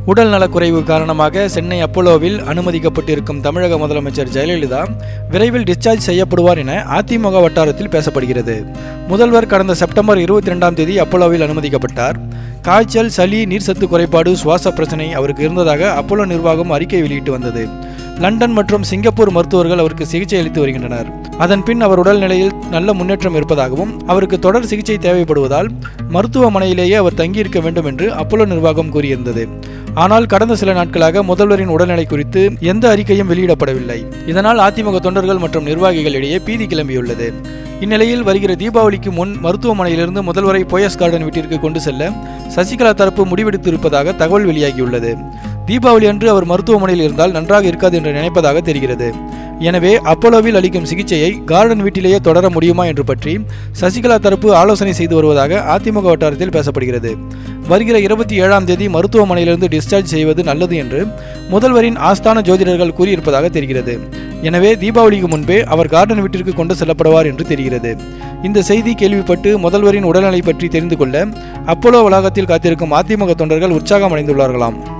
உடல் நலக்குறைவு காரணமாக சென்னை அப்போலோவில் அனுமதிக்கப்பட்டிருக்கும் தமிழக முதலமைச்சர் ஜெயலலிதா விரைவில் டிஸ்சார்ஜ் செய்யப்படுவார் என அதிமுக வட்டாரத்தில் பேசப்படுகிறது முதல்வர் கடந்த செப்டம்பர் இருபத்தி ரெண்டாம் தேதி அப்போலோவில் அனுமதிக்கப்பட்டார் காய்ச்சல் சளி நீர்சத்து குறைபாடு சுவாச பிரச்சனை அவருக்கு இருந்ததாக அப்போலோ நிர்வாகம் அறிக்கை வெளியிட்டு வந்தது லண்டன் மற்றும் சிங்கப்பூர் மருத்துவர்கள் அவருக்கு சிகிச்சை அளித்து வருகின்றனர் அதன் பின் அவர் உடல்நிலையில் நல்ல முன்னேற்றம் இருப்பதாகவும் அவருக்கு தொடர் சிகிச்சை தேவைப்படுவதால் மருத்துவமனையிலேயே அவர் தங்கியிருக்க வேண்டும் என்று அப்போலோ நிர்வாகம் கூறியிருந்தது ஆனால் கடந்த சில நாட்களாக முதல்வரின் உடல்நிலை குறித்து எந்த அறிக்கையும் வெளியிடப்படவில்லை இதனால் அதிமுக தொண்டர்கள் மற்றும் நிர்வாகிகளிடையே பீதி கிளம்பியுள்ளது இந்நிலையில் வருகிற தீபாவளிக்கு முன் மருத்துவமனையிலிருந்து முதல்வரை போயஸ் கார்டன் வீட்டிற்கு கொண்டு செல்ல சசிகலா தரப்பு முடிவெடுத்திருப்பதாக தகவல் வெளியாகியுள்ளது தீபாவளி அன்று அவர் மருத்துவமனையில் இருந்தால் நன்றாக இருக்காது என்று நினைப்பதாக தெரிகிறது எனவே அப்போலோவில் அளிக்கும் சிகிச்சையை கார்டன் வீட்டிலேயே தொடர முடியுமா என்று பற்றி சசிகலா தரப்பு ஆலோசனை செய்து வருவதாக அதிமுக வட்டாரத்தில் பேசப்படுகிறது வருகிற இருபத்தி ஏழாம் தேதி மருத்துவமனையிலிருந்து டிஸ்சார்ஜ் செய்வது நல்லது என்று முதல்வரின் ஆஸ்தான ஜோதிடர்கள் கூறியிருப்பதாக தெரிகிறது எனவே தீபாவளிக்கு முன்பே அவர் கார்டன் வீட்டிற்கு கொண்டு செல்லப்படுவார் என்று தெரிகிறது இந்த செய்தி கேள்விப்பட்டு முதல்வரின் உடல்நிலை பற்றி தெரிந்து கொள்ள அப்போலோ வளாகத்தில் காத்திருக்கும் அதிமுக தொண்டர்கள் உற்சாகம் அடைந்துள்ளார்களாம்